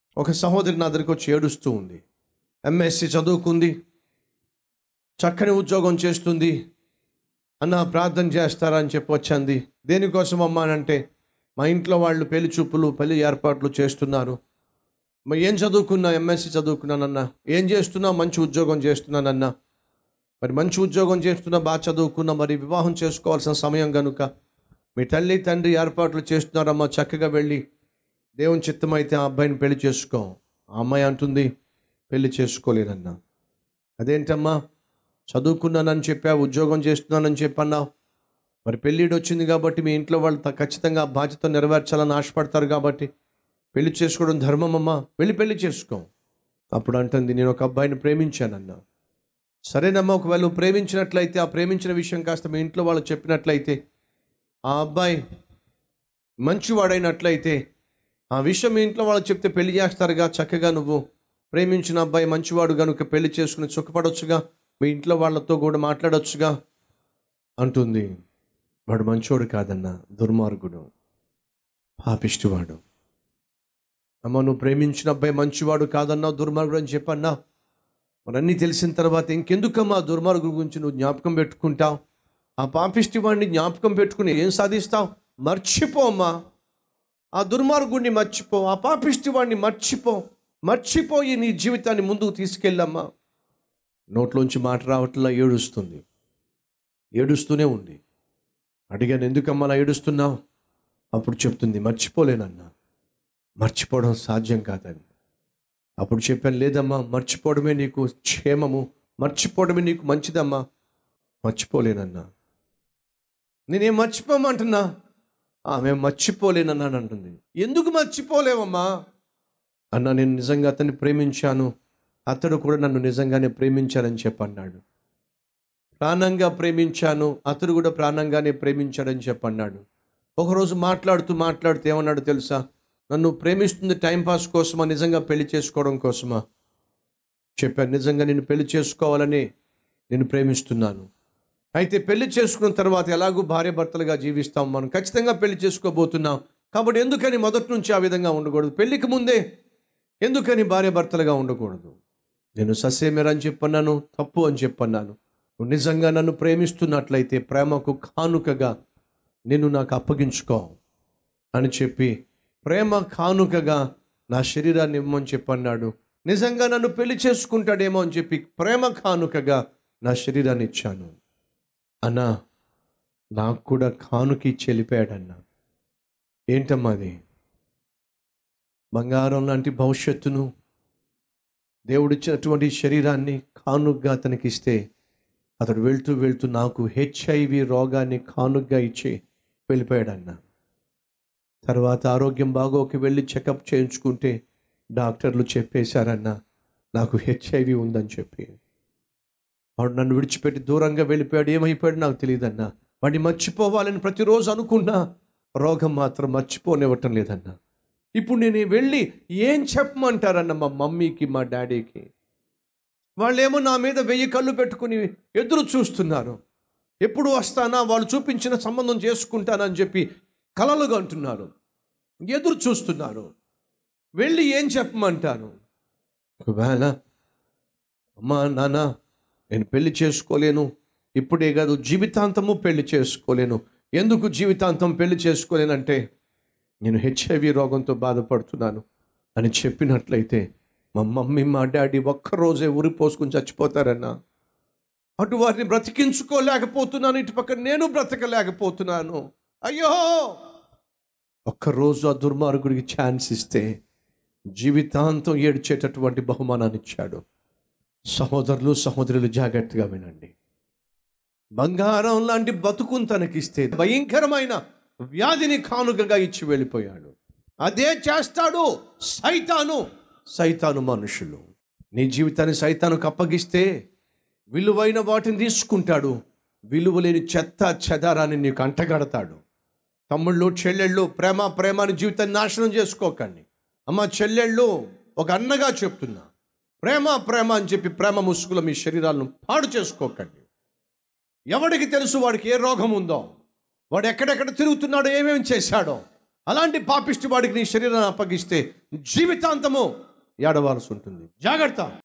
ఒక సహోదరి నా దగ్గరికి వచ్చి ఏడుస్తూ ఉంది ఎంఎస్సి చదువుకుంది చక్కని ఉద్యోగం చేస్తుంది అన్న ప్రార్థన చేస్తారా అని చెప్పి వచ్చింది దేనికోసం అమ్మా అని అంటే మా ఇంట్లో వాళ్ళు పెళ్లి చూపులు పెళ్లి ఏర్పాట్లు చేస్తున్నారు మరి ఏం చదువుకున్నా ఎంఎస్సి చదువుకున్నానన్నా ఏం చేస్తున్నా మంచి ఉద్యోగం చేస్తున్నానన్నా మరి మంచి ఉద్యోగం చేస్తున్నా బాగా చదువుకున్నా మరి వివాహం చేసుకోవాల్సిన సమయం కనుక మీ తల్లి తండ్రి ఏర్పాట్లు చేస్తున్నారమ్మా చక్కగా వెళ్ళి దేవుని చిత్తమైతే ఆ అబ్బాయిని పెళ్లి చేసుకో ఆ అమ్మాయి అంటుంది పెళ్లి చేసుకోలేనన్నా అదేంటమ్మా చదువుకున్నానని చెప్పా ఉద్యోగం చేస్తున్నానని చెప్పన్నావు మరి పెళ్ళిడు వచ్చింది కాబట్టి మీ ఇంట్లో వాళ్ళు త- ఖచ్చితంగా ఆ బాధ్యత నెరవేర్చాలని ఆశపడతారు కాబట్టి పెళ్లి చేసుకోవడం ధర్మమమ్మా వెళ్ళి పెళ్లి చేసుకో అప్పుడు అంటుంది నేను ఒక అబ్బాయిని ప్రేమించానన్నా సరేనమ్మా ఒకవేళ నువ్వు ప్రేమించినట్లయితే ఆ ప్రేమించిన విషయం కాస్త మీ ఇంట్లో వాళ్ళు చెప్పినట్లయితే ఆ అబ్బాయి మంచివాడైనట్లయితే ఆ విషయం మీ ఇంట్లో వాళ్ళు చెప్తే పెళ్లి చేస్తారుగా చక్కగా నువ్వు ప్రేమించిన అబ్బాయి మంచివాడు కనుక పెళ్లి చేసుకుని సుఖపడొచ్చుగా మీ ఇంట్లో వాళ్ళతో కూడా మాట్లాడొచ్చుగా అంటుంది వాడు మంచోడు కాదన్నా దుర్మార్గుడు పాపిష్టివాడు అమ్మ నువ్వు ప్రేమించిన అబ్బాయి మంచివాడు కాదన్నావు దుర్మార్గుడు అని చెప్పన్నా మరి అన్నీ తెలిసిన తర్వాత ఇంకెందుకమ్మా ఆ దుర్మార్గుడి గురించి నువ్వు జ్ఞాపకం పెట్టుకుంటావు ఆ పాపిష్టి వాడిని జ్ఞాపకం పెట్టుకుని ఏం సాధిస్తావు మర్చిపో అమ్మా ఆ దుర్మార్గుడిని మర్చిపో ఆ పాపిష్టి వాడిని మర్చిపో మర్చిపోయి నీ జీవితాన్ని ముందుకు తీసుకెళ్ళమ్మా నోట్లోంచి మాట రావట్లా ఏడుస్తుంది ఏడుస్తూనే ఉంది అడిగాను ఎందుకమ్మా అలా ఏడుస్తున్నావు అప్పుడు చెప్తుంది మర్చిపోలేనన్నా మర్చిపోవడం సాధ్యం కాదని అప్పుడు చెప్పాను లేదమ్మా మర్చిపోవడమే నీకు క్షేమము మర్చిపోవడమే నీకు మంచిదమ్మా మర్చిపోలేనన్నా నేనేం మర్చిపోమంటున్నా ఆమె మర్చిపోలేనన్నాను అంటుంది ఎందుకు మర్చిపోలేవమ్మా అన్న నేను నిజంగా అతన్ని ప్రేమించాను అతడు కూడా నన్ను నిజంగానే ప్రేమించానని చెప్పన్నాడు ప్రాణంగా ప్రేమించాను అతడు కూడా ప్రాణంగానే ప్రేమించాడని చెప్పన్నాడు ఒకరోజు మాట్లాడుతూ మాట్లాడుతూ ఏమన్నాడు తెలుసా నన్ను ప్రేమిస్తుంది టైంపాస్ కోసమా నిజంగా పెళ్లి చేసుకోవడం కోసమా చెప్పాను నిజంగా నేను పెళ్లి చేసుకోవాలని నేను ప్రేమిస్తున్నాను అయితే పెళ్లి చేసుకున్న తర్వాత ఎలాగూ భార్య భర్తలుగా జీవిస్తాం మనం ఖచ్చితంగా పెళ్లి చేసుకోబోతున్నాం కాబట్టి ఎందుకని మొదటి నుంచి ఆ విధంగా ఉండకూడదు పెళ్లికి ముందే ఎందుకని భార్య భర్తలుగా ఉండకూడదు నేను ససేమిరని చెప్పన్నాను తప్పు అని చెప్పన్నాను నువ్వు నిజంగా నన్ను ప్రేమిస్తున్నట్లయితే ప్రేమకు కానుకగా నిన్ను నాకు అప్పగించుకో అని చెప్పి ప్రేమ కానుకగా నా శరీరాన్ని ఇవ్వమని చెప్పన్నాడు నిజంగా నన్ను పెళ్లి చేసుకుంటాడేమో అని చెప్పి ప్రేమ కానుకగా నా శరీరాన్ని ఇచ్చాను అన్నా నాకు కూడా కానుక ఇచ్చి వెళ్ళిపోయాడన్నా ఏంటమ్మా అది బంగారం లాంటి భవిష్యత్తును దేవుడిచ్చినటువంటి శరీరాన్ని కానుగ్గా అతనికి ఇస్తే అతడు వెళ్తూ వెళ్తూ నాకు హెచ్ఐవి రోగాన్ని కానుగ్గా ఇచ్చి వెళ్ళిపోయాడన్న తర్వాత ఆరోగ్యం బాగోకి వెళ్ళి చెకప్ చేయించుకుంటే డాక్టర్లు చెప్పేశారన్న నాకు హెచ్ఐవి ఉందని చెప్పి వాడు నన్ను విడిచిపెట్టి దూరంగా వెళ్ళిపోయాడు ఏమైపోయాడు నాకు తెలియదన్నా వాడిని మర్చిపోవాలని ప్రతిరోజు అనుకున్నా రోగం మాత్రం మర్చిపోనివ్వటం లేదన్నా ఇప్పుడు నేను వెళ్ళి ఏం చెప్పమంటారన్న మా మమ్మీకి మా డాడీకి వాళ్ళేమో నా మీద వెయ్యి కళ్ళు పెట్టుకుని ఎదురు చూస్తున్నారు ఎప్పుడు వస్తానా వాళ్ళు చూపించిన సంబంధం చేసుకుంటానని చెప్పి కలలుగా అంటున్నారు ఎదురు చూస్తున్నారు వెళ్ళి ఏం చెప్పమంటాను ఒకవేళ అమ్మా నాన్న నేను పెళ్లి చేసుకోలేను ఇప్పుడే కాదు జీవితాంతము పెళ్లి చేసుకోలేను ఎందుకు జీవితాంతం పెళ్లి చేసుకోలేనంటే నేను హెచ్ఐవి రోగంతో బాధపడుతున్నాను అని చెప్పినట్లయితే మా మమ్మీ మా డాడీ ఒక్కరోజే ఉరి పోసుకుని చచ్చిపోతారన్నా అటు వారిని బ్రతికించుకోలేకపోతున్నాను ఇటు పక్క నేను బ్రతకలేకపోతున్నాను అయ్యో ఒక్కరోజు ఆ దుర్మార్గుడికి ఛాన్స్ ఇస్తే జీవితాంతం ఏడ్చేటటువంటి బహుమానాన్ని ఇచ్చాడు సహోదరులు సహోదరులు జాగ్రత్తగా వినండి బంగారం లాంటి బతుకుని తనకిస్తే భయంకరమైన వ్యాధిని కానుకగా ఇచ్చి వెళ్ళిపోయాడు అదే చేస్తాడు సైతాను సైతాను మనుషులు నీ జీవితాన్ని సైతానుకు అప్పగిస్తే విలువైన వాటిని తీసుకుంటాడు విలువ లేని చెత్త చెదారాన్ని నీకు అంటగడతాడు తమ్ముళ్ళు చెల్లెళ్ళు ప్రేమ ప్రేమ అని జీవితాన్ని నాశనం చేసుకోకండి అమ్మ చెల్లెళ్ళు ఒక అన్నగా చెప్తున్నా ప్రేమ ప్రేమ అని చెప్పి ప్రేమ ముసుగులో మీ శరీరాలను పాడు చేసుకోకండి ఎవడికి తెలుసు వాడికి ఏ రోగం ఉందో వాడు ఎక్కడెక్కడ తిరుగుతున్నాడో ఏమేమి చేశాడో అలాంటి పాపిష్టి వాడికి నీ శరీరాన్ని అప్పగిస్తే జీవితాంతము ఏడవాల్సి ఉంటుంది జాగ్రత్త